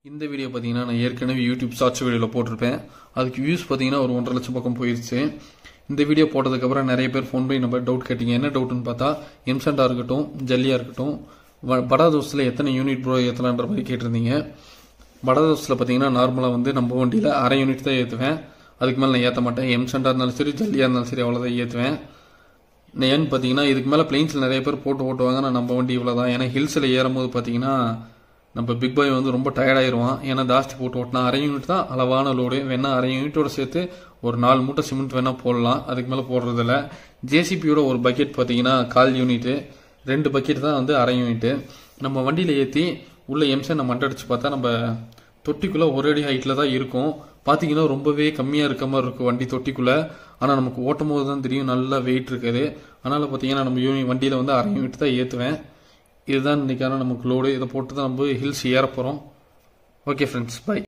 இந்த வீடியோ பார்த்தீங்கன்னா நான் ஏற்கனவே யூடியூப் ஷார்ட்ஸ் வீடியோவில் போட்டிருப்பேன் அதுக்கு வியூஸ் பார்த்தீங்கன்னா ஒரு ஒன்றரை லட்சம் பக்கம் போயிருச்சு இந்த வீடியோ போட்டதுக்கப்புறம் நிறைய பேர் ஃபோன் பண்ணி நம்ம டவுட் கேட்டீங்க என்ன டவுட்னு பார்த்தா எம்சண்டாக இருக்கட்டும் ஜல்லியாக இருக்கட்டும் வ- படா தோசத்தில் எத்தனை யூனிட் ப்ரோ ஏற்றலான்ற மாதிரி கேட்டிருந்தீங்க படா தோசத்தில் பார்த்தீங்கன்னா நார்மலாக வந்து நம்ம வண்டியில் அரை யூனிட் தான் ஏற்றுவேன் அதுக்கு மேலே நான் ஏற்ற மாட்டேன் எம்சண்டாக இருந்தாலும் சரி ஜல்லியாக இருந்தாலும் சரி அவ்வளோதான் ஏற்றுவேன் ஏன்னு பார்த்தீங்கன்னா இதுக்கு மேலே பிளெயின்ஸில் நிறைய பேர் போட்டு ஓட்டுவாங்க நான் நம்ம வண்டி இவ்வளோ தான் ஏன்னா ஹில்ஸில் ஏறும்போது பார்த்தீங்கன்னா நம்ம பிக் பாய் வந்து ரொம்ப டயர்டாயிருவான் ஏன்னா ஜாஸ்தி போட்டு ஓட்டினா அரை யூனிட் தான் அளவான லோடு வேணா அரை யூனிட்டோட சேர்த்து ஒரு நாலு மூட்டை சிமெண்ட் வேணா போடலாம் அதுக்கு மேலே போடுறதில்ல ஜேசிபியோட ஒரு பக்கெட் பார்த்தீங்கன்னா கால் யூனிட்டு ரெண்டு பக்கெட் தான் வந்து அரை யூனிட்டு நம்ம வண்டியில் ஏற்றி உள்ள எம்சன் நம்ம அடிச்சு பார்த்தா நம்ம தொட்டிக்குள்ளே ஒரு அடி ஹைட்டில் தான் இருக்கும் பார்த்தீங்கன்னா ரொம்பவே கம்மியாக இருக்க மாதிரி இருக்கும் வண்டி தொட்டிக்குள்ளே ஆனால் நமக்கு ஓட்டும் போது தான் தெரியும் நல்லா வெயிட் இருக்குது அதனால் பார்த்தீங்கன்னா நம்ம யூனி வண்டியில் வந்து அரை யூனிட் தான் ஏற்றுவேன் இதுதான் இன்னைக்கான நமக்கு லோடு இதை போட்டு தான் நம்ம ஹில்ஸ் ஏற போகிறோம் ஓகே ஃப்ரெண்ட்ஸ் பை